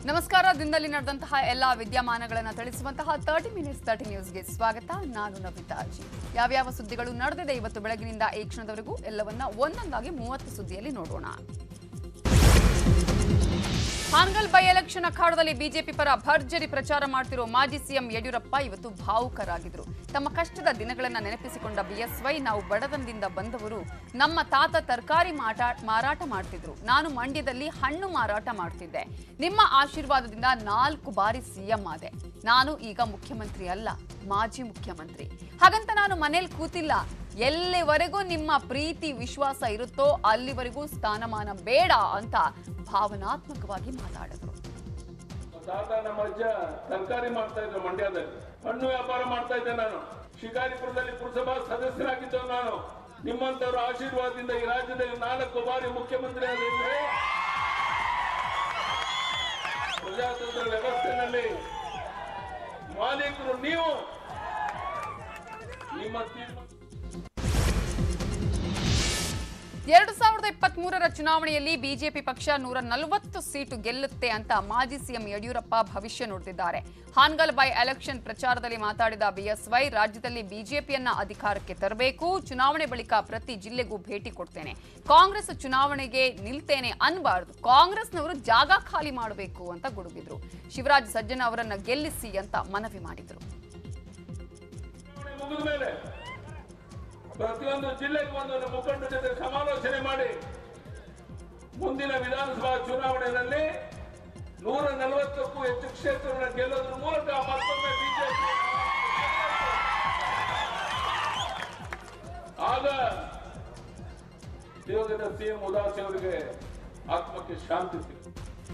ನಮಸ್ಕಾರ ದಿನದಲ್ಲಿ ನಡೆದಂತಹ ಎಲ್ಲಾ ವಿದ್ಯಮಾನಗಳನ್ನು ತಿಳಿಸುವಂತಹ ತರ್ಟಿ ಮಿನಿಟ್ಸ್ ತರ್ಟಿ ನ್ಯೂಸ್ಗೆ ಸ್ವಾಗತ ನಾನು ನವಿತಾ ಅಜಿ ಯಾವ್ಯಾವ ಸುದ್ದಿಗಳು ನಡೆದಿದೆ ಇವತ್ತು ಬೆಳಗಿನಿಂದ ಈ ಕ್ಷಣದವರೆಗೂ ಎಲ್ಲವನ್ನ ಒಂದೊಂದಾಗಿ ಮೂವತ್ತು ಸುದ್ದಿಯಲ್ಲಿ ನೋಡೋಣ ಹಾನಗಲ್ ಬೈ ಎಲೆಕ್ಷನ್ ಅಖಾಡದಲ್ಲಿ ಬಿಜೆಪಿ ಪರ ಭರ್ಜರಿ ಪ್ರಚಾರ ಮಾಡ್ತಿರೋ ಮಾಜಿ ಸಿಎಂ ಯಡಿಯೂರಪ್ಪ ಇವತ್ತು ಭಾವುಕರಾಗಿದ್ರು ತಮ್ಮ ಕಷ್ಟದ ದಿನಗಳನ್ನ ನೆನಪಿಸಿಕೊಂಡ ಬಿಎಸ್ವೈ ನಾವು ಬಡತನದಿಂದ ಬಂದವರು ನಮ್ಮ ತಾತ ತರಕಾರಿ ಮಾಟ- ಮಾರಾಟ ಮಾಡ್ತಿದ್ರು ನಾನು ಮಂಡ್ಯದಲ್ಲಿ ಹಣ್ಣು ಮಾರಾಟ ಮಾಡ್ತಿದ್ದೆ ನಿಮ್ಮ ಆಶೀರ್ವಾದದಿಂದ ನಾಲ್ಕು ಬಾರಿ ಸಿಎಂ ಆದೆ ನಾನು ಈಗ ಮುಖ್ಯಮಂತ್ರಿ ಅಲ್ಲ ಮಾಜಿ ಮುಖ್ಯಮಂತ್ರಿ ಹಾಗಂತ ನಾನು ಮನೇಲಿ ಕೂತಿಲ್ಲ ಎಲ್ಲಿವರೆಗೂ ನಿಮ್ಮ ಪ್ರೀತಿ ವಿಶ್ವಾಸ ಇರುತ್ತೋ ಅಲ್ಲಿವರೆಗೂ ಸ್ಥಾನಮಾನ ಬೇಡ ಅಂತ ಭಾವನಾತ್ಮಕವಾಗಿ ಮಾತಾಡಿದ್ರು ತಾತ ನಮ್ಮ ಅಜ್ಜ ತರಕಾರಿ ಮಾಡ್ತಾ ಇದ್ರು ಮಂಡ್ಯದಲ್ಲಿ ಹಣ್ಣು ವ್ಯಾಪಾರ ಮಾಡ್ತಾ ಇದ್ದೆ ನಾನು ಶಿಕಾರಿಪುರದಲ್ಲಿ ಪುರಸಭಾ ಸದಸ್ಯರಾಗಿದ್ದವು ನಾನು ನಿಮ್ಮಂತವರ ಆಶೀರ್ವಾದದಿಂದ ಈ ರಾಜ್ಯದಲ್ಲಿ ನಾಲ್ಕು ಬಾರಿ ಮುಖ್ಯಮಂತ್ರಿ ಆಗಿದ್ರೆ ಪ್ರಜಾತಂತ್ರ ವ್ಯವಸ್ಥೆನಲ್ಲಿ ಮಾಲೀಕರು ನೀವು ನಿಮ್ಮ ತೀರ್ಮಾನ ಎರಡು ಸಾವಿರದ ಇಪ್ಪತ್ತ್ ಮೂರರ ಚುನಾವಣೆಯಲ್ಲಿ ಬಿಜೆಪಿ ಪಕ್ಷ ನೂರ ನಲವತ್ತು ಸೀಟು ಗೆಲ್ಲುತ್ತೆ ಅಂತ ಮಾಜಿ ಸಿಎಂ ಯಡಿಯೂರಪ್ಪ ಭವಿಷ್ಯ ನುಡಿದಿದ್ದಾರೆ ಹಾನ್ಗಲ್ ಬೈ ಎಲೆಕ್ಷನ್ ಪ್ರಚಾರದಲ್ಲಿ ಮಾತಾಡಿದ ಬಿಎಸ್ವೈ ರಾಜ್ಯದಲ್ಲಿ ಬಿಜೆಪಿಯನ್ನ ಅಧಿಕಾರಕ್ಕೆ ತರಬೇಕು ಚುನಾವಣೆ ಬಳಿಕ ಪ್ರತಿ ಜಿಲ್ಲೆಗೂ ಭೇಟಿ ಕೊಡ್ತೇನೆ ಕಾಂಗ್ರೆಸ್ ಚುನಾವಣೆಗೆ ನಿಲ್ತೇನೆ ಅನ್ಬಾರ್ದು ಕಾಂಗ್ರೆಸ್ನವರು ಜಾಗ ಖಾಲಿ ಮಾಡಬೇಕು ಅಂತ ಗುಡುಗಿದ್ರು ಶಿವರಾಜ್ ಸಜ್ಜನ ಅವರನ್ನ ಗೆಲ್ಲಿಸಿ ಅಂತ ಮನವಿ ಮಾಡಿದ್ರು ಚುನಾವಣೆ ಮುಗಿದ ಮೇಲೆ ಪ್ರತಿಯೊಂದು ಜಿಲ್ಲೆಗೆ ಒಂದೊಂದು ಮುಖಂಡರ ಜೊತೆ ಸಮಾಲೋಚನೆ ಮಾಡಿ ಮುಂದಿನ ವಿಧಾನಸಭಾ ಚುನಾವಣೆಯಲ್ಲಿ ನೂರ ನಲವತ್ತಕ್ಕೂ ಹೆಚ್ಚು ಕ್ಷೇತ್ರಗಳನ್ನು ಗೆಲ್ಲೋದ್ರ ಮೂಲಕ ಮತ್ತೊಮ್ಮೆ ಬಿಜೆಪಿ ಆಗ ದಿವಂಗತ ಸಿಎಂ ಉದಾಸಿ ಅವರಿಗೆ ಆತ್ಮಕ್ಕೆ ಶಾಂತಿ ಸಿಗುತ್ತೆ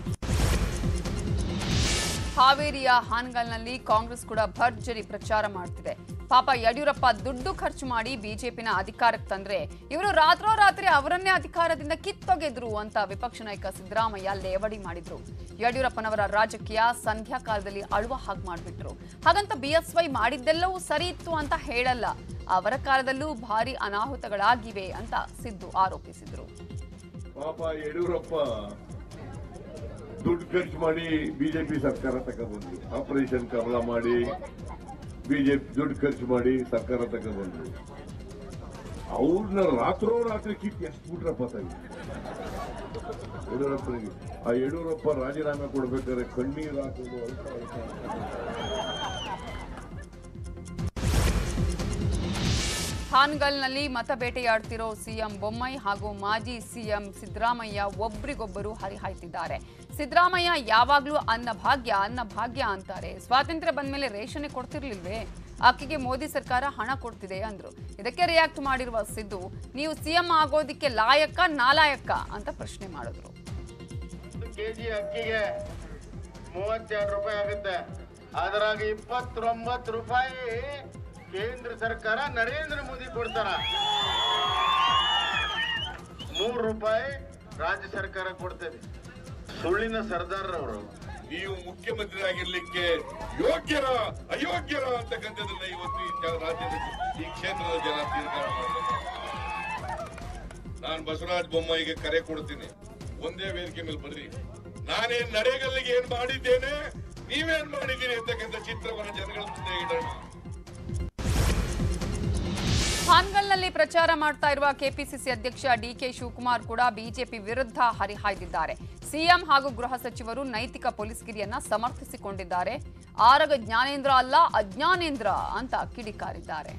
ಹಾವೇರಿಯ ಹಾನಗಲ್ನಲ್ಲಿ ಕಾಂಗ್ರೆಸ್ ಕೂಡ ಭರ್ಜರಿ ಪ್ರಚಾರ ಮಾಡ್ತಿದೆ ಪಾಪ ಯಡಿಯೂರಪ್ಪ ದುಡ್ಡು ಖರ್ಚು ಮಾಡಿ ಬಿಜೆಪಿನ ಅಧಿಕಾರಕ್ಕೆ ತಂದ್ರೆ ಇವರು ರಾತ್ರೋರಾತ್ರಿ ಅವರನ್ನೇ ಅಧಿಕಾರದಿಂದ ಕಿತ್ತೊಗೆದ್ರು ಅಂತ ವಿಪಕ್ಷ ನಾಯಕ ಸಿದ್ದರಾಮಯ್ಯ ಲೇವಡಿ ಮಾಡಿದ್ರು ಯಡಿಯೂರಪ್ಪನವರ ರಾಜಕೀಯ ಸಂಧ್ಯಾ ಕಾಲದಲ್ಲಿ ಅಳುವ ಹಾಗೆ ಮಾಡಿಬಿಟ್ರು ಹಾಗಂತ ಬಿಎಸ್ವೈ ಮಾಡಿದ್ದೆಲ್ಲವೂ ಸರಿ ಇತ್ತು ಅಂತ ಹೇಳಲ್ಲ ಅವರ ಕಾಲದಲ್ಲೂ ಭಾರಿ ಅನಾಹುತಗಳಾಗಿವೆ ಅಂತ ಸಿದ್ದು ಆರೋಪಿಸಿದ್ರು ಪಾಪ ಯಡಿಯೂರಪ್ಪ ದುಡ್ಡು ಖರ್ಚು ಮಾಡಿ ಬಿಜೆಪಿ ಸರ್ಕಾರ ತಗೊಬಂದ್ರು ಆಪರೇಷನ್ ಕಮಲ ಮಾಡಿ ಬಿಜೆಪಿ ದುಡ್ಡು ಖರ್ಚು ಮಾಡಿ ಸರ್ಕಾರ ತಗೊಬಂದ್ರು ಅವ್ರನ್ನ ರಾತ್ರೋ ರಾತ್ರಿ ಕಿತ್ತು ಎಷ್ಟು ಬಿಟ್ರಪ್ಪ ತಾಯಿ ಯಡಿಯೂರಪ್ಪನಿಗೆ ಆ ಯಡಿಯೂರಪ್ಪ ರಾಜೀನಾಮೆ ಕೊಡ್ಬೇಕಾದ್ರೆ ಕಣ್ಣೀರು ಹಾಕೋದು ಅಳ್ತಾ ಅಳ್ತಾ ಹಾನಗಲ್ನಲ್ಲಿ ಮತ ಬೇಟೆಯಾಡ್ತಿರೋ ಸಿಎಂ ಬೊಮ್ಮಾಯಿ ಹಾಗೂ ಮಾಜಿ ಸಿಎಂ ಸಿದ್ದರಾಮಯ್ಯ ಒಬ್ರಿಗೊಬ್ಬರು ಹರಿಹಾಯ್ತಿದ್ದಾರೆ ಸಿದ್ದರಾಮಯ್ಯ ಯಾವಾಗ್ಲೂ ಅನ್ನ ಭಾಗ್ಯ ಅನ್ನ ಭಾಗ್ಯ ಅಂತಾರೆ ಸ್ವಾತಂತ್ರ್ಯ ಬಂದ್ಮೇಲೆ ರೇಷನ್ ಕೊಡ್ತಿರ್ಲಿಲ್ವೇ ಅಕ್ಕಿಗೆ ಮೋದಿ ಸರ್ಕಾರ ಹಣ ಕೊಡ್ತಿದೆ ಅಂದ್ರು ಇದಕ್ಕೆ ರಿಯಾಕ್ಟ್ ಮಾಡಿರುವ ಸಿದ್ದು ನೀವು ಸಿಎಂ ಆಗೋದಿಕ್ಕೆ ಲಾಯಕ್ಕ ನಾಲಾಯಕ್ಕ ಅಂತ ಪ್ರಶ್ನೆ ಮಾಡಿದ್ರು ಒಂದು ಕೆಜಿ ಅಕ್ಕಿಗೆ ಮೂವತ್ತೆರಡು ರೂಪಾಯಿ ಆಗುತ್ತೆ ಅದರಾಗ ಇಪ್ಪತ್ತೊಂಬತ್ತು ರೂಪಾಯಿ ಕೇಂದ್ರ ಸರ್ಕಾರ ನರೇಂದ್ರ ಮೋದಿ ಕೊಡ್ತಾರ ಮೂರು ರೂಪಾಯಿ ರಾಜ್ಯ ಸರ್ಕಾರ ಕೊಡ್ತದೆ ಸುಳ್ಳಿನ ಸರ್ದಾರ್ರವರು ನೀವು ಮುಖ್ಯಮಂತ್ರಿ ಆಗಿರ್ಲಿಕ್ಕೆ ಯೋಗ್ಯರ ಅಯೋಗ್ಯರ ಅಂತಕ್ಕಂಥದ್ದನ್ನ ಇವತ್ತು ಈ ಜ- ರಾಜ್ಯದ ಈ ಕ್ಷೇತ್ರದ ಜನ ತೀರ್ಮಾನ ಮಾಡಬೇಕು ನಾನು ಬಸವರಾಜ ಬೊಮ್ಮಾಯಿಗೆ ಕರೆ ಕೊಡ್ತೀನಿ ಒಂದೇ ವೇದಿಕೆ ಮೇಲೆ ಬರ್ರಿ ನಾನೇನ್ ನರೇಗಲ್ಲಿಗೆ ಏನ್ ಮಾಡಿದ್ದೇನೆ ನೀವೇನ್ ಮಾಡಿದ್ದೀರಿ ಅಂತಕ್ಕಂಥ ಚಿತ್ರವನ್ನು ಜನಗಳ ಮುಂದೆ ಇಡೋಣ ಹಾನಗಲ್ನಲ್ಲಿ ಪ್ರಚಾರ ಮಾಡ್ತಾ ಇರುವ ಕೆಪಿಸಿಸಿ ಅಧ್ಯಕ್ಷ ಡಿಕೆ ಶಿವಕುಮಾರ್ ಕೂಡ ಬಿಜೆಪಿ ವಿರುದ್ಧ ಹರಿಹಾಯ್ದಿದ್ದಾರೆ ಸಿಎಂ ಹಾಗೂ ಗೃಹ ಸಚಿವರು ನೈತಿಕ ಪೊಲೀಸ್ಗಿರಿಯನ್ನ ಸಮರ್ಥಿಸಿಕೊಂಡಿದ್ದಾರೆ ಆರಗ ಜ್ಞಾನೇಂದ್ರ ಅಲ್ಲ ಅಜ್ಞಾನೇಂದ್ರ ಅಂತ ಕಿಡಿಕಾರಿದ್ದಾರೆ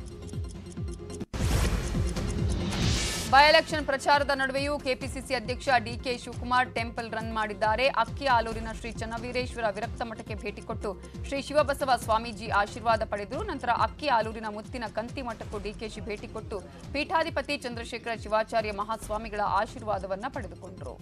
ಬೈ ಎಲೆಕ್ಷನ್ ಪ್ರಚಾರದ ನಡುವೆಯೂ ಕೆಪಿಸಿಸಿ ಅಧ್ಯಕ್ಷ ಡಿಕೆ ಶಿವಕುಮಾರ್ ಟೆಂಪಲ್ ರನ್ ಮಾಡಿದ್ದಾರೆ ಅಕ್ಕಿ ಆಲೂರಿನ ಶ್ರೀ ಚನ್ನವೀರೇಶ್ವರ ವಿರಕ್ತ ಮಠಕ್ಕೆ ಭೇಟಿ ಕೊಟ್ಟು ಶ್ರೀ ಶಿವಬಸವ ಸ್ವಾಮೀಜಿ ಆಶೀರ್ವಾದ ಪಡೆದರು ನಂತರ ಅಕ್ಕಿ ಆಲೂರಿನ ಮುತ್ತಿನ ಕಂತಿ ಮಠಕ್ಕೂ ಡಿಕೆಶಿ ಭೇಟಿ ಕೊಟ್ಟು ಪೀಠಾಧಿಪತಿ ಚಂದ್ರಶೇಖರ ಶಿವಾಚಾರ್ಯ ಮಹಾಸ್ವಾಮಿಗಳ ಆಶೀರ್ವಾದವನ್ನ ಪಡೆದುಕೊಂಡರು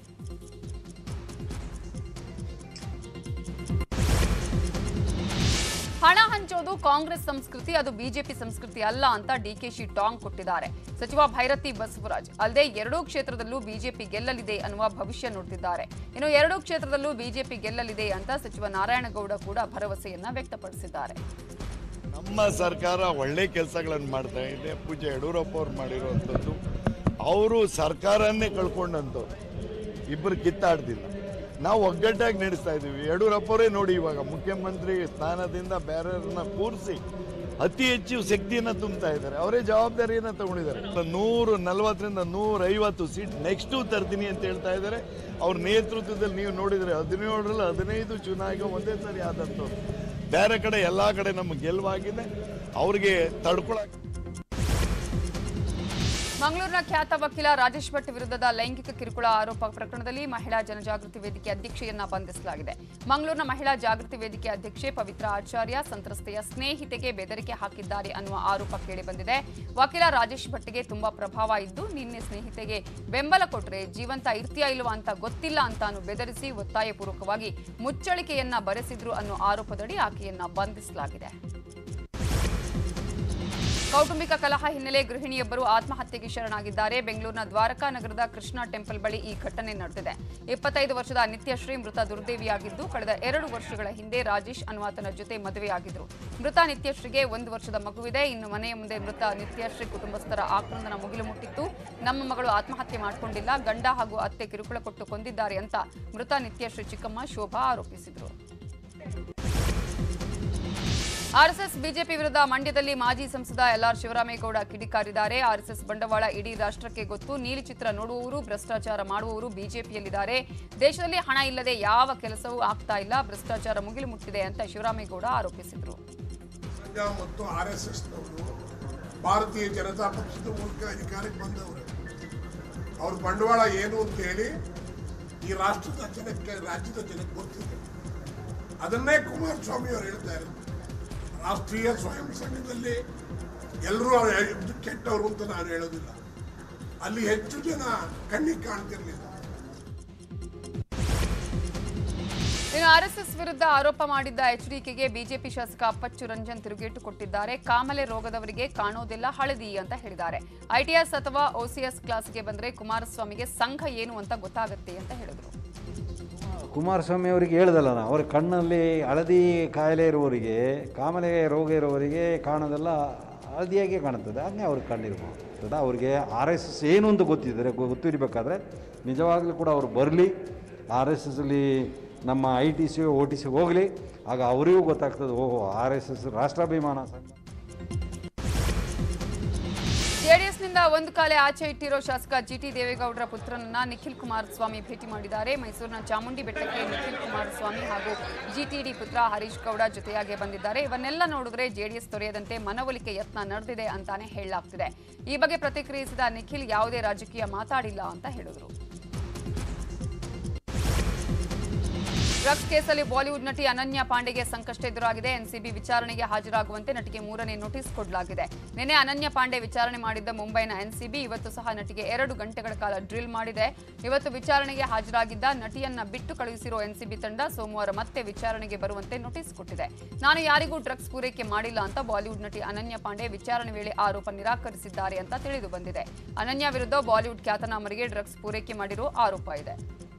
ಹಣ ಹಂಚೋದು ಕಾಂಗ್ರೆಸ್ ಸಂಸ್ಕೃತಿ ಅದು ಬಿಜೆಪಿ ಸಂಸ್ಕೃತಿ ಅಲ್ಲ ಅಂತ ಡಿಕೆಶಿ ಟಾಂಗ್ ಕೊಟ್ಟಿದ್ದಾರೆ ಸಚಿವ ಭೈರತಿ ಬಸವರಾಜ್ ಅಲ್ಲದೆ ಎರಡೂ ಕ್ಷೇತ್ರದಲ್ಲೂ ಬಿಜೆಪಿ ಗೆಲ್ಲಲಿದೆ ಅನ್ನುವ ಭವಿಷ್ಯ ನುಡಿದಿದ್ದಾರೆ ಇನ್ನು ಎರಡೂ ಕ್ಷೇತ್ರದಲ್ಲೂ ಬಿಜೆಪಿ ಗೆಲ್ಲಲಿದೆ ಅಂತ ಸಚಿವ ನಾರಾಯಣಗೌಡ ಕೂಡ ಭರವಸೆಯನ್ನ ವ್ಯಕ್ತಪಡಿಸಿದ್ದಾರೆ ನಮ್ಮ ಸರ್ಕಾರ ಒಳ್ಳೆ ಕೆಲಸಗಳನ್ನು ಮಾಡ್ತಾ ಇದೆ ಪೂಜೆ ಯಡಿಯೂರಪ್ಪ ಅವ್ರು ಮಾಡಿರುವಂಥದ್ದು ಅವರು ಸರ್ಕಾರನ್ನೇ ಕಳ್ಕೊಂಡಂಥವ್ರು ಇಬ್ಬರು ಕಿತ್ತಾಡ್ದಿಲ್ಲ ನಾವು ಒಗ್ಗಟ್ಟಾಗಿ ನಡೆಸ್ತಾ ಇದ್ದೀವಿ ಯಡಿಯೂರಪ್ಪರೇ ನೋಡಿ ಇವಾಗ ಮುಖ್ಯಮಂತ್ರಿ ಸ್ಥಾನದಿಂದ ಬೇರೆಯವ್ರನ್ನ ಕೂರಿಸಿ ಅತಿ ಹೆಚ್ಚು ಶಕ್ತಿಯನ್ನ ತುಂಬ್ತಾ ಇದ್ದಾರೆ ಅವರೇ ಜವಾಬ್ದಾರಿಯನ್ನ ತಗೊಂಡಿದ್ದಾರೆ ನೂರು ನಲವತ್ತರಿಂದ ನೂರ ಐವತ್ತು ಸೀಟ್ ನೆಕ್ಸ್ಟು ತರ್ತೀನಿ ಅಂತ ಹೇಳ್ತಾ ಇದ್ದಾರೆ ಅವ್ರ ನೇತೃತ್ವದಲ್ಲಿ ನೀವು ನೋಡಿದರೆ ಹದಿನೇಳರಲ್ಲಿ ಹದಿನೈದು ಚುನಾವಣೆ ಒಂದೇ ಸರಿ ಆದಂಥವ್ರು ಬೇರೆ ಕಡೆ ಎಲ್ಲ ಕಡೆ ನಮ್ಗೆ ಗೆಲುವಾಗಿದೆ ಅವ್ರಿಗೆ ತಡ್ಕೊಳಕ್ ಮಂಗಳೂರಿನ ಖ್ಯಾತ ವಕೀಲ ರಾಜೇಶ್ ಭಟ್ ವಿರುದ್ಧದ ಲೈಂಗಿಕ ಕಿರುಕುಳ ಆರೋಪ ಪ್ರಕರಣದಲ್ಲಿ ಮಹಿಳಾ ಜನಜಾಗೃತಿ ವೇದಿಕೆ ಅಧ್ಯಕ್ಷೆಯನ್ನ ಬಂಧಿಸಲಾಗಿದೆ ಮಂಗಳೂರಿನ ಮಹಿಳಾ ಜಾಗೃತಿ ವೇದಿಕೆ ಅಧ್ಯಕ್ಷೆ ಪವಿತ್ರ ಆಚಾರ್ಯ ಸಂತ್ರಸ್ತೆಯ ಸ್ನೇಹಿತೆಗೆ ಬೆದರಿಕೆ ಹಾಕಿದ್ದಾರೆ ಅನ್ನುವ ಆರೋಪ ಕೇಳಿಬಂದಿದೆ ವಕೀಲ ರಾಜೇಶ್ ಭಟ್ಗೆ ತುಂಬಾ ಪ್ರಭಾವ ಇದ್ದು ನಿನ್ನೆ ಸ್ನೇಹಿತೆಗೆ ಬೆಂಬಲ ಕೊಟ್ಟರೆ ಜೀವಂತ ಇರ್ತೀಯಾ ಇಲ್ವಾ ಅಂತ ಗೊತ್ತಿಲ್ಲ ಅಂತಾನು ಬೆದರಿಸಿ ಒತ್ತಾಯಪೂರ್ವಕವಾಗಿ ಮುಚ್ಚಳಿಕೆಯನ್ನ ಬರೆಸಿದ್ರು ಅನ್ನೋ ಆರೋಪದಡಿ ಆಕೆಯನ್ನ ಬಂಧಿಸಲಾಗಿದೆ ಕೌಟುಂಬಿಕ ಕಲಹ ಹಿನ್ನೆಲೆ ಗೃಹಿಣಿಯೊಬ್ಬರು ಆತ್ಮಹತ್ಯೆಗೆ ಶರಣಾಗಿದ್ದಾರೆ ಬೆಂಗಳೂರಿನ ದ್ವಾರಕಾ ನಗರದ ಕೃಷ್ಣ ಟೆಂಪಲ್ ಬಳಿ ಈ ಘಟನೆ ನಡೆದಿದೆ ಇಪ್ಪತ್ತೈದು ವರ್ಷದ ನಿತ್ಯಶ್ರೀ ಮೃತ ದುರ್ದೇವಿಯಾಗಿದ್ದು ಕಳೆದ ಎರಡು ವರ್ಷಗಳ ಹಿಂದೆ ರಾಜೇಶ್ ಅನ್ವಾತನ ಜೊತೆ ಮದುವೆಯಾಗಿದ್ರು ಮೃತ ನಿತ್ಯಶ್ರೀಗೆ ಒಂದು ವರ್ಷದ ಮಗುವಿದೆ ಇನ್ನು ಮನೆಯ ಮುಂದೆ ಮೃತ ನಿತ್ಯಶ್ರೀ ಕುಟುಂಬಸ್ಥರ ಆಕ್ರಂದನ ಮುಗಿಲು ಮುಟ್ಟಿತ್ತು ನಮ್ಮ ಮಗಳು ಆತ್ಮಹತ್ಯೆ ಮಾಡಿಕೊಂಡಿಲ್ಲ ಗಂಡ ಹಾಗೂ ಅತ್ತೆ ಕಿರುಕುಳ ಕೊಟ್ಟು ಕೊಂದಿದ್ದಾರೆ ಅಂತ ಮೃತ ನಿತ್ಯಶ್ರೀ ಚಿಕ್ಕಮ್ಮ ಶೋಭಾ ಆರೋಪಿಸಿದರು ಆರ್ಎಸ್ಎಸ್ ಬಿಜೆಪಿ ವಿರುದ್ಧ ಮಂಡ್ಯದಲ್ಲಿ ಮಾಜಿ ಸಂಸದ ಎಲ್ಆರ್ ಶಿವರಾಮೇಗೌಡ ಕಿಡಿಕಾರಿದ್ದಾರೆ ಆರ್ಎಸ್ಎಸ್ ಬಂಡವಾಳ ಇಡೀ ರಾಷ್ಟ್ರಕ್ಕೆ ಗೊತ್ತು ನೀಲಿ ಚಿತ್ರ ನೋಡುವವರು ಭ್ರಷ್ಟಾಚಾರ ಮಾಡುವವರು ಬಿಜೆಪಿಯಲ್ಲಿದ್ದಾರೆ ದೇಶದಲ್ಲಿ ಹಣ ಇಲ್ಲದೆ ಯಾವ ಕೆಲಸವೂ ಆಗ್ತಾ ಇಲ್ಲ ಭ್ರಷ್ಟಾಚಾರ ಮುಗಿಲು ಮುಟ್ಟಿದೆ ಅಂತ ಶಿವರಾಮೇಗೌಡ ಆರೋಪಿಸಿದರು ಸಂಘ ಮತ್ತು ಆರ್ ಎಸ್ ಎಸ್ನವರು ಭಾರತೀಯ ಜನತಾ ಪಕ್ಷದ ಮೂಲಕ ಅಧಿಕಾರಕ್ಕೆ ಬಂದವರು ಅವ್ರ ಬಂಡವಾಳ ಏನು ಅಂತ ಹೇಳಿ ಈ ರಾಷ್ಟ್ರದ ಜನಕ್ಕೆ ರಾಜ್ಯದ ಜನಕ್ಕೆ ಗೊತ್ತಿದೆ ಅದನ್ನೇ ಕುಮಾರಸ್ವಾಮಿ ಅವರು ಹೇಳ್ತಾ ಇರೋದು ರಾಷ್ಟ್ರೀಯ ಸ್ವಯಂ ಸಂಘದಲ್ಲಿ ಎಲ್ಲರೂ ಕೆಟ್ಟವರು ಅಂತ ನಾನು ಹೇಳೋದಿಲ್ಲ ಅಲ್ಲಿ ಹೆಚ್ಚು ಜನ ಕಣ್ಣಿಗೆ ಕಾಣ್ತಿರ್ಲಿಲ್ಲ ಇನ್ನು ಆರ್ಎಸ್ಎಸ್ ವಿರುದ್ಧ ಆರೋಪ ಮಾಡಿದ್ದ ಎಚ್ಡಿಕೆಗೆ ಬಿಜೆಪಿ ಶಾಸಕ ಅಪ್ಪಚ್ಚು ರಂಜನ್ ತಿರುಗೇಟು ಕೊಟ್ಟಿದ್ದಾರೆ ಕಾಮಲೆ ರೋಗದವರಿಗೆ ಕಾಣೋದಿಲ್ಲ ಹಳದಿ ಅಂತ ಹೇಳಿದ್ದಾರೆ ಐಟಿಎಸ್ ಅಥವಾ ಓಸಿಎಸ್ ಕ್ಲಾಸ್ಗೆ ಬಂದ್ರೆ ಕುಮಾರಸ್ವಾಮಿಗೆ ಸಂಘ ಏನು ಅಂತ ಗೊತ್ತಾಗುತ್ತೆ ಅಂತ ಹೇಳಿದರು ಕುಮಾರಸ್ವಾಮಿ ಅವರಿಗೆ ಹೇಳ್ದಲ್ಲ ನಾನು ಅವ್ರ ಕಣ್ಣಲ್ಲಿ ಹಳದಿ ಕಾಯಿಲೆ ಇರುವವರಿಗೆ ಕಾಮಲೆ ರೋಗ ಇರುವವರಿಗೆ ಕಾಣೋದೆಲ್ಲ ಹಳದಿಯಾಗಿ ಕಾಣುತ್ತದೆ ಹಾಗೆ ಅವ್ರಿಗೆ ಕಂಡಿರ್ಬೋದು ಅವ್ರಿಗೆ ಆರ್ ಎಸ್ ಎಸ್ ಏನು ಅಂತ ಗೊತ್ತಿದ್ದಾರೆ ಗೊ- ಗೊತ್ತಿರಬೇಕಾದ್ರೆ ನಿಜವಾಗ್ಲೂ ಕೂಡ ಅವ್ರು ಬರಲಿ ಆರ್ ಎಸ್ ಎಸ್ಸಲ್ಲಿ ನಮ್ಮ I T C O T C ಹೋಗಲಿ ಆಗ ಅವರಿಗೂ ಗೊತ್ತಾಗ್ತದೆ ಓಹೋ ಆರ್ ಎಸ್ ಎಸ್ ರಾಷ್ಟ್ರಾಭಿಮಾನ ಸಂಘ ಜೆಡಿಎಸ್ನಿಂದ ಒಂದು ಕಾಲೆ ಆಚೆ ಇಟ್ಟಿರೋ ಶಾಸಕ ಜಿಟಿ ದೇವೇಗೌಡರ ಪುತ್ರನನ್ನ ನಿಖಿಲ್ ಕುಮಾರಸ್ವಾಮಿ ಭೇಟಿ ಮಾಡಿದ್ದಾರೆ ಮೈಸೂರಿನ ಚಾಮುಂಡಿ ಬೆಟ್ಟಕ್ಕೆ ನಿಖಿಲ್ ಕುಮಾರಸ್ವಾಮಿ ಹಾಗೂ ಜಿಟಿಡಿ ಪುತ್ರ ಹರೀಶ್ ಗೌಡ ಜೊತೆಯಾಗಿ ಬಂದಿದ್ದಾರೆ ಇವನ್ನೆಲ್ಲ ನೋಡಿದ್ರೆ ಜೆಡಿಎಸ್ ತೊರೆಯದಂತೆ ಮನವೊಲಿಕೆ ಯತ್ನ ನಡೆದಿದೆ ಅಂತಾನೆ ಹೇಳಲಾಗ್ತಿದೆ ಈ ಬಗ್ಗೆ ಪ್ರತಿಕ್ರಿಯಿಸಿದ ನಿಖಿಲ್ ಯಾವುದೇ ರಾಜಕೀಯ ಮಾತಾಡಿಲ್ಲ ಅಂತ ಹೇಳಿದರು ಡ್ರಗ್ಸ್ ಕೇಸಲ್ಲಿ ಬಾಲಿವುಡ್ ನಟಿ ಅನನ್ಯ ಪಾಂಡೆಗೆ ಸಂಕಷ್ಟ ಎದುರಾಗಿದೆ ಎನ್ಸಿಬಿ ವಿಚಾರಣೆಗೆ ಹಾಜರಾಗುವಂತೆ ನಟಿಗೆ ಮೂರನೇ ನೋಟಿಸ್ ಕೊಡಲಾಗಿದೆ ನಿನ್ನೆ ಅನನ್ಯ ಪಾಂಡೆ ವಿಚಾರಣೆ ಮಾಡಿದ್ದ ಮುಂಬೈನ ಎನ್ಸಿಬಿ ಇವತ್ತು ಸಹ ನಟಿಗೆ ಎರಡು ಗಂಟೆಗಳ ಕಾಲ ಡ್ರಿಲ್ ಮಾಡಿದೆ ಇವತ್ತು ವಿಚಾರಣೆಗೆ ಹಾಜರಾಗಿದ್ದ ನಟಿಯನ್ನ ಬಿಟ್ಟು ಕಳುಹಿಸಿರೋ ಎನ್ಸಿಬಿ ತಂಡ ಸೋಮವಾರ ಮತ್ತೆ ವಿಚಾರಣೆಗೆ ಬರುವಂತೆ ನೋಟಿಸ್ ಕೊಟ್ಟಿದೆ ನಾನು ಯಾರಿಗೂ ಡ್ರಗ್ಸ್ ಪೂರೈಕೆ ಮಾಡಿಲ್ಲ ಅಂತ ಬಾಲಿವುಡ್ ನಟಿ ಅನನ್ಯ ಪಾಂಡೆ ವಿಚಾರಣೆ ವೇಳೆ ಆರೋಪ ನಿರಾಕರಿಸಿದ್ದಾರೆ ಅಂತ ತಿಳಿದು ಬಂದಿದೆ ಅನನ್ಯ ವಿರುದ್ಧ ಬಾಲಿವುಡ್ ಖ್ಯಾತನಾಮರಿಗೆ ಡ್ರಗ್ಸ್ ಪೂರೈಕೆ ಮಾಡಿರೋ ಆರೋಪ ಇದೆ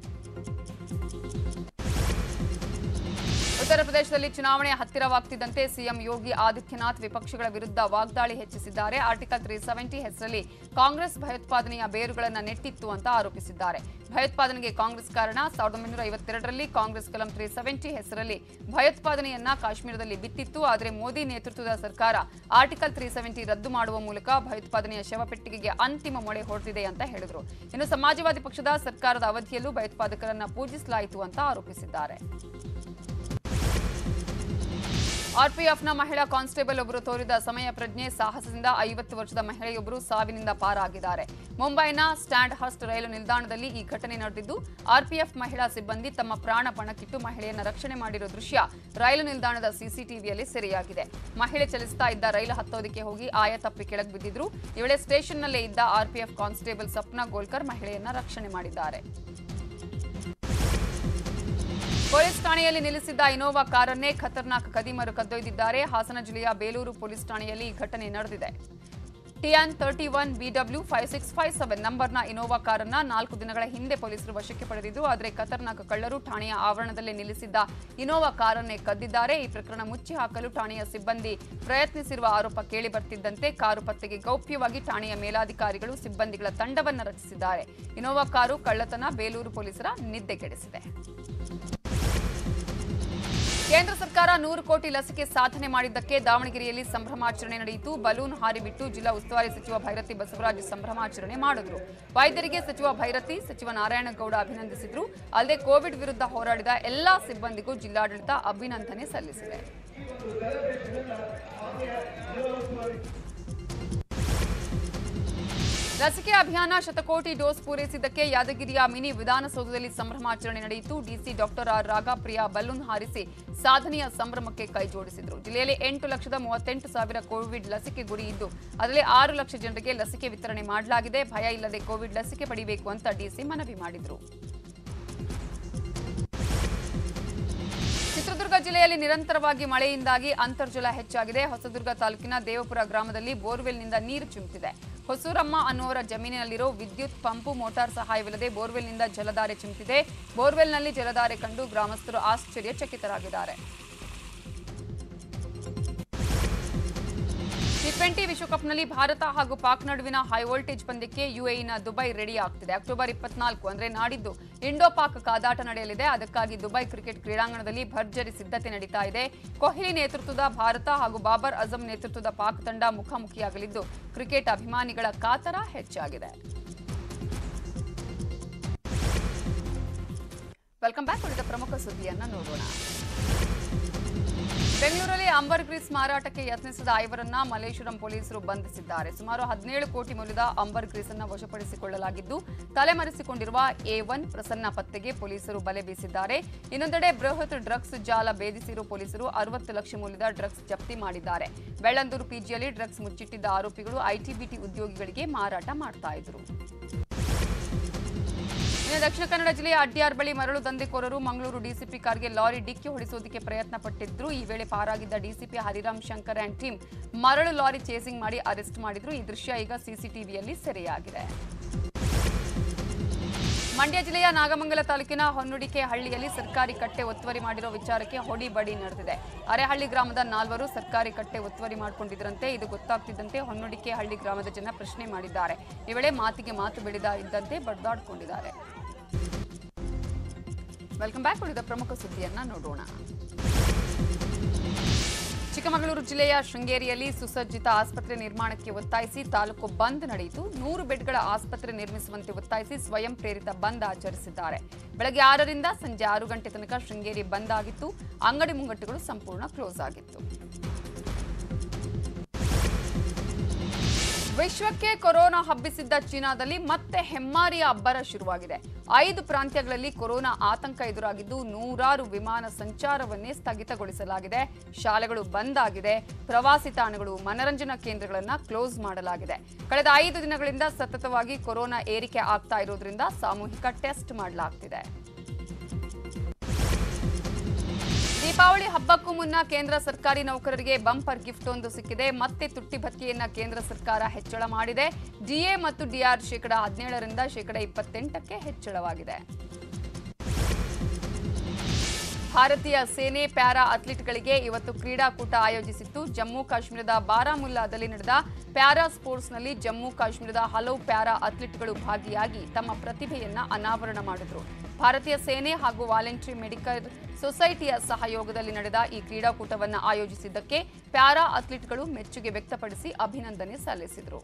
ಉತ್ತರ ಪ್ರದೇಶದಲ್ಲಿ ಚುನಾವಣೆ ಹತ್ತಿರವಾಗ್ತಿದ್ದಂತೆ ಸಿಎಂ ಯೋಗಿ ಆದಿತ್ಯನಾಥ್ ವಿಪಕ್ಷಗಳ ವಿರುದ್ಧ ವಾಗ್ದಾಳಿ ಹೆಚ್ಚಿಸಿದ್ದಾರೆ ಆರ್ಟಿಕಲ್ ತ್ರೀ ಸೆವೆಂಟಿ ಹೆಸರಲ್ಲಿ ಕಾಂಗ್ರೆಸ್ ಭಯೋತ್ಪಾದನೆಯ ಬೇರುಗಳನ್ನು ನೆಟ್ಟಿತ್ತು ಅಂತ ಆರೋಪಿಸಿದ್ದಾರೆ ಭಯೋತ್ಪಾದನೆಗೆ ಕಾಂಗ್ರೆಸ್ ಕಾರಣ ಸಾವಿರದ ಒಂಬೈನೂರ ಐವತ್ತೆರಡರಲ್ಲಿ ಕಾಂಗ್ರೆಸ್ ಕಲಂ ತ್ರೀ ಸೆವೆಂಟಿ ಹೆಸರಲ್ಲಿ ಭಯೋತ್ಪಾದನೆಯನ್ನ ಕಾಶ್ಮೀರದಲ್ಲಿ ಬಿತ್ತಿತ್ತು ಆದರೆ ಮೋದಿ ನೇತೃತ್ವದ ಸರ್ಕಾರ ಆರ್ಟಿಕಲ್ ತ್ರೀ ಸೆವೆಂಟಿ ರದ್ದು ಮಾಡುವ ಮೂಲಕ ಭಯೋತ್ಪಾದನೆಯ ಶವಪೆಟ್ಟಿಗೆಗೆ ಅಂತಿಮ ಮೊಳೆ ಹೊಡೆದಿದೆ ಅಂತ ಹೇಳಿದರು ಇನ್ನು ಸಮಾಜವಾದಿ ಪಕ್ಷದ ಸರ್ಕಾರದ ಅವಧಿಯಲ್ಲೂ ಭಯೋತ್ಪಾದಕರನ್ನ ಪೂಜಿಸಲಾಯಿತು ಅಂತ ಆರೋಪಿಸಿದ್ದಾರೆ ಆರ್ಪಿಎಫ್ನ ಮಹಿಳಾ ಕಾನ್ಸ್ಟೇಬಲ್ ಒಬ್ಬರು ತೋರಿದ ಸಮಯ ಪ್ರಜ್ಞೆ ಸಾಹಸದಿಂದ ಐವತ್ತು ವರ್ಷದ ಮಹಿಳೆಯೊಬ್ಬರು ಸಾವಿನಿಂದ ಪಾರಾಗಿದ್ದಾರೆ ಮುಂಬೈನ ಸ್ಟ್ಯಾಂಡ್ ಹಸ್ಟ್ ರೈಲು ನಿಲ್ದಾಣದಲ್ಲಿ ಈ ಘಟನೆ ನಡೆದಿದ್ದು ಆರ್ಪಿಎಫ್ ಮಹಿಳಾ ಸಿಬ್ಬಂದಿ ತಮ್ಮ ಪ್ರಾಣ ಪಣಕ್ಕಿಟ್ಟು ಮಹಿಳೆಯನ್ನ ರಕ್ಷಣೆ ಮಾಡಿರೋ ದೃಶ್ಯ ರೈಲು ನಿಲ್ದಾಣದ ಸಿಸಿಟಿವಿಯಲ್ಲಿ ಸೆರೆಯಾಗಿದೆ ಮಹಿಳೆ ಚಲಿಸ್ತಾ ಇದ್ದ ರೈಲು ಹತ್ತೋದಕ್ಕೆ ಹೋಗಿ ಆಯ ತಪ್ಪಿ ಕೆಳಗೆ ಬಿದ್ದಿದ್ರು ಈ ವೇಳೆ ಸ್ಟೇಷನ್ನಲ್ಲೇ ಇದ್ದ ಆರ್ಪಿಎಫ್ ಕಾನ್ಸ್ಟೇಬಲ್ ಸಪ್ನಾ ಗೋಲ್ಕರ್ ಮಹಿಳೆಯನ್ನ ರಕ್ಷಣೆ ಮಾಡಿದ್ದಾರೆ ಪೊಲೀಸ್ ಠಾಣೆಯಲ್ಲಿ ನಿಲ್ಲಿಸಿದ್ದ ಇನೋವಾ ಕಾರನ್ನೇ ಖತರ್ನಾಕ್ ಕದಿಮರು ಕದ್ದೊಯ್ದಿದ್ದಾರೆ ಹಾಸನ ಜಿಲ್ಲೆಯ ಬೇಲೂರು ಪೊಲೀಸ್ ಠಾಣೆಯಲ್ಲಿ ಈ ಘಟನೆ ನಡೆದಿದೆ TN thirty one BW five six five seven ನಂಬರ್ನ ಇನೋವಾ ಕಾರನ್ನ ನಾಲ್ಕು ದಿನಗಳ ಹಿಂದೆ ಪೊಲೀಸರು ವಶಕ್ಕೆ ಪಡೆದಿದ್ದು ಆದರೆ ಖತರ್ನಾಕ್ ಕಳ್ಳರು ಠಾಣೆಯ ಆವರಣದಲ್ಲೇ ನಿಲ್ಲಿಸಿದ್ದ ಇನೋವಾ ಕಾರನ್ನೇ ಕದ್ದಿದ್ದಾರೆ ಈ ಪ್ರಕರಣ ಮುಚ್ಚಿ ಹಾಕಲು ಠಾಣೆಯ ಸಿಬ್ಬಂದಿ ಪ್ರಯತ್ನಿಸಿರುವ ಆರೋಪ ಕೇಳಿ ಬರ್ತಿದ್ದಂತೆ ಕಾರು ಪತ್ತೆಗೆ ಗೌಪ್ಯವಾಗಿ ಠಾಣೆಯ ಮೇಲಾಧಿಕಾರಿಗಳು ಸಿಬ್ಬಂದಿಗಳ ತಂಡವನ್ನು ರಚಿಸಿದ್ದಾರೆ ಇನೋವಾ ಕಾರು ಕಳ್ಳತನ ಬೇಲೂರು ಪೊಲೀಸರ ನಿದ್ದೆಗೆಡಿಸಿದೆ ಕೇಂದ್ರ ಸರ್ಕಾರ ನೂರು ಕೋಟಿ ಲಸಿಕೆ ಸಾಧನೆ ಮಾಡಿದ್ದಕ್ಕೆ ದಾವಣಗೆರೆಯಲ್ಲಿ ಸಂಭ್ರಮಾಚರಣೆ ನಡೆಯಿತು ಬಲೂನ್ ಹಾರಿ ಬಿಟ್ಟು ಜಿಲ್ಲಾ ಉಸ್ತುವಾರಿ ಸಚಿವ ಭೈರತಿ ಬಸವರಾಜ್ ಸಂಭ್ರಮಾಚರಣೆ ಮಾಡಿದ್ರು ವೈದ್ಯರಿಗೆ ಸಚಿವ ಭೈರತಿ ಸಚಿವ ನಾರಾಯಣಗೌಡ ಅಭಿನಂದಿಸಿದ್ರು ಅಲ್ಲದೆ ಕೋವಿಡ್ ವಿರುದ್ಧ ಹೋರಾಡಿದ ಎಲ್ಲಾ ಸಿಬ್ಬಂದಿಗೂ ಜಿಲ್ಲಾಡಳಿತ ಅಭಿನಂದನೆ ಸಲ್ಲಿಸಿದೆ ಲಸಿಕೆ ಅಭಿಯಾನ ಶತಕೋಟಿ ಡೋಸ್ ಪೂರೈಸಿದ್ದಕ್ಕೆ ಯಾದಗಿರಿಯ ಮಿನಿ ವಿಧಾನಸೌಧದಲ್ಲಿ ಸಂಭ್ರಮಾಚರಣೆ ನಡೆಯಿತು DC doctor R Ragapriya balloon ಹಾರಿಸಿ ಸಾಧನೆಯ ಸಂಭ್ರಮಕ್ಕೆ ಕೈ ಜೋಡಿಸಿದರು ಜಿಲ್ಲೆಯಲ್ಲಿ ಎಂಟು ಲಕ್ಷದ ಮೂವತ್ತೆಂಟು ಸಾವಿರ ಕೋವಿಡ್ ಲಸಿಕೆ ಗುರಿ ಇದ್ದು ಅದರಲ್ಲಿ ಆರು ಲಕ್ಷ ಜನರಿಗೆ ಲಸಿಕೆ ವಿತರಣೆ ಮಾಡಲಾಗಿದೆ ಭಯ ಇಲ್ಲದೆ ಕೋವಿಡ್ ಲಸಿಕೆ ಪಡೆಯಬೇಕು ಅಂತ ಡಿಸಿ ಮನವಿ ಮಾಡಿದರು ಚಿತ್ರದುರ್ಗ ಜಿಲ್ಲೆಯಲ್ಲಿ ನಿರಂತರವಾಗಿ ಮಳೆಯಿಂದಾಗಿ ಅಂತರ್ಜಲ ಹೆಚ್ಚಾಗಿದೆ ಹೊಸದುರ್ಗ ತಾಲೂಕಿನ ದೇವಪುರ ಗ್ರಾಮದಲ್ಲಿ ಬೋರ್ವೆಲ್ನಿಂದ ನೀರು ಚಿಮ್ಮುತ್ತಿದೆ ಹೊಸೂರಮ್ಮ ಅನ್ನುವರ ಜಮೀನಿನಲ್ಲಿರೋ ವಿದ್ಯುತ್ ಪಂಪು ಮೋಟಾರ್ ಸಹಾಯವಿಲ್ಲದೆ ಬೋರ್ವೆಲ್ನಿಂದ ಜಲಧಾರೆ ಚಿಮ್ಮುತ್ತಿದೆ ಬೋರ್ವೆಲ್ನಲ್ಲಿ ಜಲಧಾರೆ ಕಂಡು ಗ್ರಾಮಸ್ಥರು ಆಶ್ಚರ್ಯಚಕಿತರಾಗಿದ್ದಾರೆ ಟಿ ಟ್ವೆಂಟಿ ವಿಶ್ವಕಪ್ನಲ್ಲಿ ಭಾರತ ಹಾಗೂ ಪಾಕ್ ನಡುವಿನ ಹೈ ವೋಲ್ಟೇಜ್ ಪಂದ್ಯಕ್ಕೆ ಯುಎಇನ ದುಬೈ ರೆಡಿ ಆಗ್ತಿದೆ ಅಕ್ಟೋಬರ್ ಇಪ್ಪತ್ನಾಲ್ಕು ಅಂದ್ರೆ ನಾಡಿದ್ದು ಇಂಡೋ ಪಾಕ್ ಕಾದಾಟ ನಡೆಯಲಿದೆ ಅದಕ್ಕಾಗಿ ದುಬೈ ಕ್ರಿಕೆಟ್ ಕ್ರೀಡಾಂಗಣದಲ್ಲಿ ಭರ್ಜರಿ ಸಿದ್ಧತೆ ನಡೀತಾ ಇದೆ ಕೊಹ್ಲಿ ನೇತೃತ್ವದ ಭಾರತ ಹಾಗೂ ಬಾಬರ್ ಅಜಂ ನೇತೃತ್ವದ ಪಾಕ್ ತಂಡ ಮುಖಾಮುಖಿಯಾಗಲಿದ್ದು ಕ್ರಿಕೆಟ್ ಅಭಿಮಾನಿಗಳ ಕಾತರ ಹೆಚ್ಚಾಗಿದೆ ವೆಲ್ಕಮ್ ಬ್ಯಾಕ್ ಉಳಿದ ಪ್ರಮುಖ ಸುದ್ದಿಯನ್ನ ನೋಡೋಣ ಬೆಂಗಳೂರಲ್ಲಿ ಅಂಬರ್ ಗ್ರೀಸ್ ಮಾರಾಟಕ್ಕೆ ಯತ್ನಿಸಿದ ಐವರನ್ನ ಮಲ್ಲೇಶ್ವರಂ ಪೊಲೀಸರು ಬಂಧಿಸಿದ್ದಾರೆ ಸುಮಾರು ಹದಿನೇಳು ಕೋಟಿ ಮೌಲ್ಯದ ಅಂಬರ್ ಗ್ರೀಸ್ ಅನ್ನ ವಶಪಡಿಸಿಕೊಳ್ಳಲಾಗಿದ್ದು ತಲೆಮರೆಸಿಕೊಂಡಿರುವ ಎ ಒನ್ ಪ್ರಸನ್ನ ಪತ್ತೆಗೆ ಪೊಲೀಸರು ಬಲೆ ಬೀಸಿದ್ದಾರೆ ಇನ್ನೊಂದೆಡೆ ಬೃಹತ್ ಡ್ರಗ್ಸ್ ಜಾಲ ಭೇದಿಸಿರುವ ಪೊಲೀಸರು ಅರವತ್ತು ಲಕ್ಷ ಮೌಲ್ಯದ ಡ್ರಗ್ಸ್ ಜಪ್ತಿ ಮಾಡಿದ್ದಾರೆ ಬೆಳ್ಳಂದೂರು ಪಿಜಿಯಲ್ಲಿ ಡ್ರಗ್ಸ್ ಮುಚ್ಚಿಟ್ಟಿದ್ದ ಆರೋಪಿಗಳು ಐಟಿಬಿಟಿ ಉದ್ಯೋಗಿಗಳಿಗೆ ಮಾರಾಟ ಮಾಡ್ತಾ ಇದ್ರು ಇನ್ನು ದಕ್ಷಿಣ ಕನ್ನಡ ಜಿಲ್ಲೆಯ ಅಡ್ಯಾರ್ ಬಳಿ ಮರಳು ದಂಧೆಕೋರರು ಮಂಗಳೂರು ಡಿಸಿಪಿ ಕಾರ್ಗೆ ಲಾರಿ ಡಿಕ್ಕಿ ಹೊಡಿಸೋದಕ್ಕೆ ಪ್ರಯತ್ನ ಪಟ್ಟಿದ್ರು ಈ ವೇಳೆ ಪಾರಾಗಿದ್ದ DCP Hariram Shankar and team ಮರಳು ಲಾರಿ ಚೇಸಿಂಗ್ ಮಾಡಿ ಅರೆಸ್ಟ್ ಮಾಡಿದ್ರು ಈ ದೃಶ್ಯ ಈಗ ಸಿಸಿಟಿವಿಯಲ್ಲಿ ಸೆರೆಯಾಗಿದೆ ಮಂಡ್ಯ ಜಿಲ್ಲೆಯ ನಾಗಮಂಗಲ ತಾಲೂಕಿನ ಹೊನ್ನುಡಿಕೆ ಹಳ್ಳಿಯಲ್ಲಿ ಸರ್ಕಾರಿ ಕಟ್ಟೆ ಒತ್ತುವರಿ ಮಾಡಿರೋ ವಿಚಾರಕ್ಕೆ ಹೊಡಿ ಬಡಿ ನಡೆದಿದೆ ಅರೆಹಳ್ಳಿ ಗ್ರಾಮದ ನಾಲ್ವರು ಸರ್ಕಾರಿ ಕಟ್ಟೆ ಒತ್ತುವರಿ ಮಾಡಿಕೊಂಡಿದ್ರಂತೆ ಇದು ಗೊತ್ತಾಗ್ತಿದ್ದಂತೆ ಹೊನ್ನುಡಿಕೆ ಹಳ್ಳಿ ಗ್ರಾಮದ ಜನ ಪ್ರಶ್ನೆ ಮಾಡಿದ್ದಾರೆ ಈ ವೇಳೆ ಮಾತಿಗೆ ಮಾತು ಬೆಳೆದ ಇದ್ದಂತೆ ಬಡ್ದಾಡ್ಕೊಂಡಿದ್ದಾರೆ ವೆಲ್ಕಮ್ ಬ್ಯಾಕ್ ಉಳಿದ ಪ್ರಮುಖ ಸುದ್ದಿಯನ್ನ ನೋಡೋಣ ಚಿಕ್ಕಮಗಳೂರು ಜಿಲ್ಲೆಯ ಶೃಂಗೇರಿಯಲ್ಲಿ ಸುಸಜ್ಜಿತ ಆಸ್ಪತ್ರೆ ನಿರ್ಮಾಣಕ್ಕೆ ಒತ್ತಾಯಿಸಿ ತಾಲೂಕು ಬಂದ್ ನಡೆಯಿತು ನೂರು ಬೆಡ್ಗಳ ಆಸ್ಪತ್ರೆ ನಿರ್ಮಿಸುವಂತೆ ಒತ್ತಾಯಿಸಿ ಸ್ವಯಂ ಪ್ರೇರಿತ ಬಂದ್ ಆಚರಿಸಿದ್ದಾರೆ ಬೆಳಗ್ಗೆ ಆರರಿಂದ ಸಂಜೆ ಆರು ಗಂಟೆ ತನಕ ಶೃಂಗೇರಿ ಬಂದ್ ಆಗಿತ್ತು ಅಂಗಡಿ ಮುಂಗಟ್ಟುಗಳು ಸಂಪೂರ್ಣ ಕ್ಲೋಸ್ ಆಗಿತ್ತು ವಿಶ್ವಕ್ಕೆ ಕೊರೋನಾ ಹಬ್ಬಿಸಿದ್ದ ಚೀನಾದಲ್ಲಿ ಮತ್ತೆ ಹೆಮ್ಮಾರಿಯ ಅಬ್ಬರ ಶುರುವಾಗಿದೆ ಐದು ಪ್ರಾಂತ್ಯಗಳಲ್ಲಿ ಕೊರೋನಾ ಆತಂಕ ಎದುರಾಗಿದ್ದು ನೂರಾರು ವಿಮಾನ ಸಂಚಾರವನ್ನೇ ಸ್ಥಗಿತಗೊಳಿಸಲಾಗಿದೆ ಶಾಲೆಗಳು ಬಂದ್ ಆಗಿದೆ ಪ್ರವಾಸಿ ತಾಣಗಳು ಮನರಂಜನಾ ಕೇಂದ್ರಗಳನ್ನು ಕ್ಲೋಸ್ ಮಾಡಲಾಗಿದೆ ಕಳೆದ ಐದು ದಿನಗಳಿಂದ ಸತತವಾಗಿ ಕೊರೋನಾ ಏರಿಕೆ ಆಗ್ತಾ ಇರೋದ್ರಿಂದ ಸಾಮೂಹಿಕ ಟೆಸ್ಟ್ ಮಾಡಲಾಗ್ತಿದೆ ದೀಪಾವಳಿ ಹಬ್ಬಕ್ಕೂ ಮುನ್ನ ಕೇಂದ್ರ ಸರ್ಕಾರಿ ನೌಕರರಿಗೆ ಬಂಪರ್ ಗಿಫ್ಟ್ ಒಂದು ಸಿಕ್ಕಿದೆ ಮತ್ತೆ ತುಟ್ಟಿ ಭತ್ಯೆಯನ್ನ ಕೇಂದ್ರ ಸರ್ಕಾರ ಹೆಚ್ಚಳ ಮಾಡಿದೆ ಡಿಎ ಮತ್ತು ಡಿಆರ್ ಶೇಕಡ ಹದಿನೇಳರಿಂದ ಶೇಕಡ ಇಪ್ಪತ್ತೆಂಟಕ್ಕೆ ಹೆಚ್ಚಳವಾಗಿದೆ ಭಾರತೀಯ ಸೇನೆ ಪ್ಯಾರಾ ಅಥ್ಲೀಟ್ಗಳಿಗೆ ಇವತ್ತು ಕ್ರೀಡಾಕೂಟ ಆಯೋಜಿಸಿತ್ತು ಜಮ್ಮು ಕಾಶ್ಮೀರದ ಬಾರಾಮುಲ್ಲಾದಲ್ಲಿ ನಡೆದ ಪ್ಯಾರಾ ಸ್ಪೋರ್ಟ್ಸ್ನಲ್ಲಿ ಜಮ್ಮು ಕಾಶ್ಮೀರದ ಹಲವು ಪ್ಯಾರಾ ಅಥ್ಲೀಟ್ಗಳು ಭಾಗಿಯಾಗಿ ತಮ್ಮ ಪ್ರತಿಭೆಯನ್ನ ಅನಾವರಣ ಮಾಡಿದ್ರು ಭಾರತೀಯ ಸೇನೆ ಹಾಗೂ ವಾಲಂಟ್ರಿ ಮೆಡಿಕಲ್ ಸೊಸೈಟಿಯ ಸಹಯೋಗದಲ್ಲಿ ನಡೆದ ಈ ಕ್ರೀಡಾಕೂಟವನ್ನು ಆಯೋಜಿಸಿದ್ದಕ್ಕೆ ಪ್ಯಾರಾ ಅಥ್ಲೀಟ್ಗಳು ಮೆಚ್ಚುಗೆ ವ್ಯಕ್ತಪಡಿಸಿ ಅಭಿನಂದನೆ ಸಲ್ಲಿಸಿದರು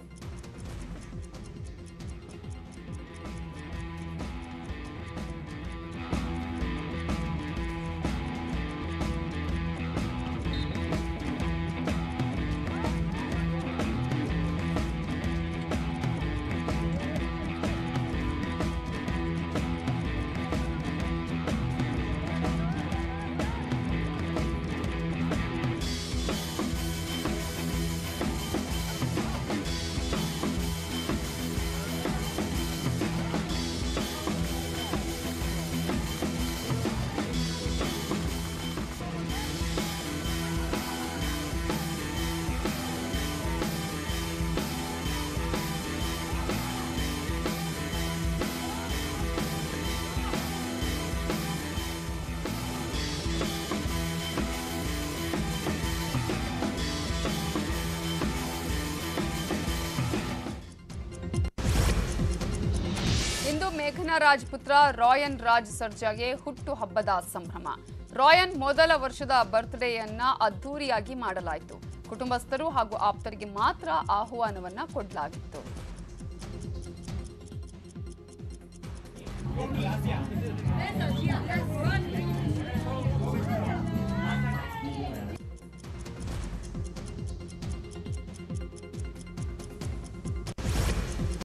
ಕೃಷ್ಣ ರಾಜ್ ಪುತ್ರ ರಾಯನ್ ರಾಜ್ ಸರ್ಜಾಗೆ ಹುಟ್ಟು ಹಬ್ಬದ ಸಂಭ್ರಮ ರಾಯನ್ ಮೊದಲ ವರ್ಷದ ಬರ್ತ್ಡೇಯನ್ನ ಅದ್ದೂರಿಯಾಗಿ ಮಾಡಲಾಯಿತು ಕುಟುಂಬಸ್ಥರು ಹಾಗೂ ಆಪ್ತರಿಗೆ ಮಾತ್ರ ಆಹ್ವಾನವನ್ನ ಕೊಡಲಾಗಿತ್ತು Gracias.